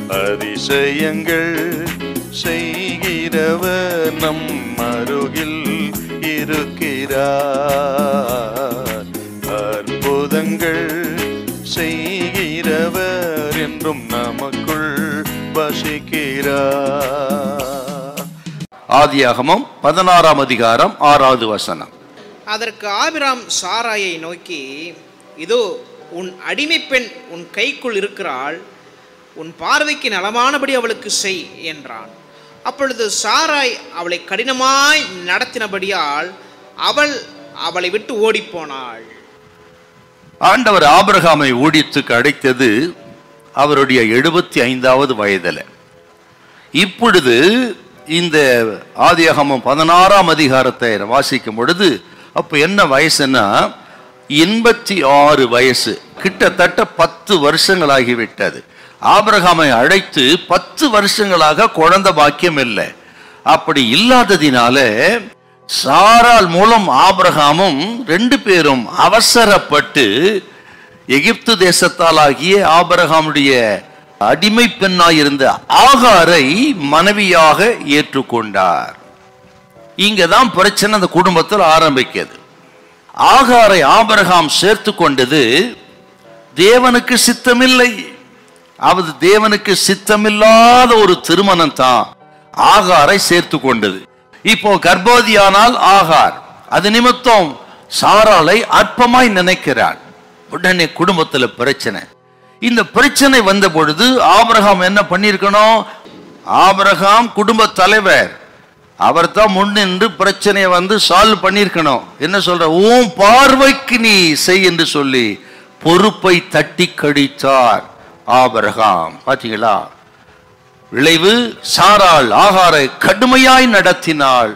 அதிசயங்கள் செய்கிறவர் நம் அருகில் இருக்கிறார் அற்புதங்கள் செய்கிறவர் என்றும் நமக்குள் வசிக்கிறார் ஆதியாகமம் பதினாறாம் அதிகாரம் ஆறாவது வசனம் அதற்கு ஆபிராம் சாராயை நோக்கி இதோ உன் அடிமை பெண் உன் கைக்குள் இருக்கிறாள் உன் பார்வைக்கு நலமானபடி அவளுக்கு செய் என்றான் அப்பொழுது சாராய் அவளை கடினமாய் நடத்தினபடியால் அவள் அவளை விட்டு ஓடிப்போனாள் ஆண்டவர் ஆபிரகாமை ஊழியத்துக்கு அடைத்தது அவருடைய எழுபத்தி ஐந்தாவது வயதில் இப்பொழுது இந்த ஆதியாகமம் பதினாறாம் அதிகாரத்தை வாசிக்கும் பொழுது அப்போ என்ன வயசுன்னா எண்பத்தி ஆறு வயசு கிட்டத்தட்ட பத்து வருஷங்களாகிவிட்டது ஆபிரகாமை அழைத்து பத்து வருஷங்களாக குழந்தை பாக்கியம் இல்லை அப்படி இல்லாததினால சாரால் மூலம் ஆபிரகாமும் ரெண்டு பேரும் அவசரப்பட்டு எகிப்து தேசத்தாலாகிய ஆபிரகாமுடைய அடிமை பெண்ணாயிருந்த ஆகாரை மனைவியாக ஏற்றுக்கொண்டார் இங்கதான் பிரச்சனை அந்த குடும்பத்தில் ஆரம்பிக்கிறது ஆகாரை ஆபிரகாம் சேர்த்து கொண்டது தேவனுக்கு சித்தமில்லை அது தேவனுக்கு சித்தமில்லாத ஒரு திருமணம் தான் ஆகாரை சேர்த்து கொண்டது இப்போ கர்ப்பவதியானால் ஆகார் அது நிமித்தம் சாராளை அற்பமாய் நினைக்கிறார் உடனே குடும்பத்துல பிரச்சனை இந்த பிரச்சனை வந்த பொழுது ஆபிரகாம் என்ன பண்ணியிருக்கணும் ஆபிரகாம் குடும்ப தலைவர் அவர் தான் முன்னின்று பிரச்சனையை வந்து சால்வ் பண்ணியிருக்கணும் என்ன சொல்ற உன் பார்வைக்கு நீ செய் என்று சொல்லி பொறுப்பை தட்டி கழித்தார் ஆபிரகாம் பாத்தீங்களா விளைவு சாராள் ஆகாரை கடுமையாய் நடத்தினாள்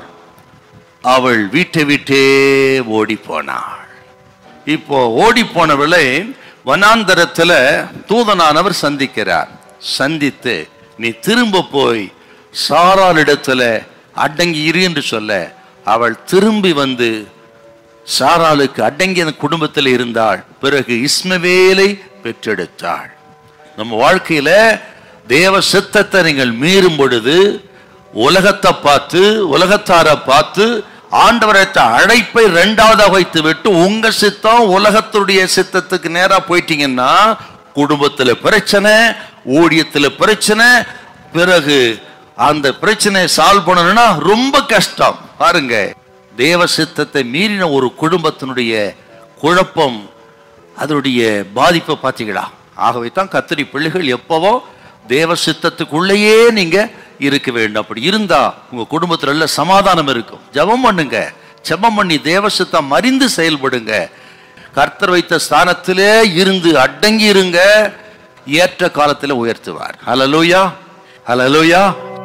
அவள் வீட்டை விட்டே ஓடி போனாள் இப்போ ஓடி போனவளை வனாந்தரத்துல தூதனானவர் சந்திக்கிறார் சந்தித்து நீ திரும்ப போய் சாராளிடத்துல அடங்கி இரு என்று சொல்ல அவள் திரும்பி வந்து சாராளுக்கு அடங்கி அந்த குடும்பத்தில் இருந்தாள் பிறகு இஸ்மவேலை பெற்றெடுத்தாள் நம்ம வாழ்க்கையில தேவ சித்தத்தை நீங்கள் மீறும் பொழுது உலகத்தை பார்த்து உலகத்தாரை பார்த்து ஆண்டவரத்த அழைப்பை ரெண்டாவதாக வைத்து விட்டு உங்க சித்தம் உலகத்துடைய சித்தத்துக்கு நேரா போயிட்டீங்கன்னா குடும்பத்துல பிரச்சனை ஊழியத்துல பிரச்சனை பிறகு அந்த பிரச்சனையை சால்வ் பண்ணணும்னா ரொம்ப கஷ்டம் பாருங்க தேவ சித்தத்தை மீறின ஒரு குடும்பத்தினுடைய குழப்பம் அதனுடைய பாதிப்பை பார்த்தீங்களா ஆகவே தான் கத்திரி பிள்ளைகள் எப்பவோ தேவ சித்தத்துக்குள்ளேயே நீங்க இருக்க வேண்டும் அப்படி இருந்தா உங்க குடும்பத்துல நல்ல சமாதானம் இருக்கும் ஜெபம் பண்ணுங்க ஜெபம் பண்ணி தேவ சித்தம் அறிந்து செயல்படுங்க கர்த்தர் வைத்த ஸ்தானத்திலே இருந்து அடங்கி இருங்க ஏற்ற காலத்துல உயர்த்துவார் ஹalleluya ஹalleluya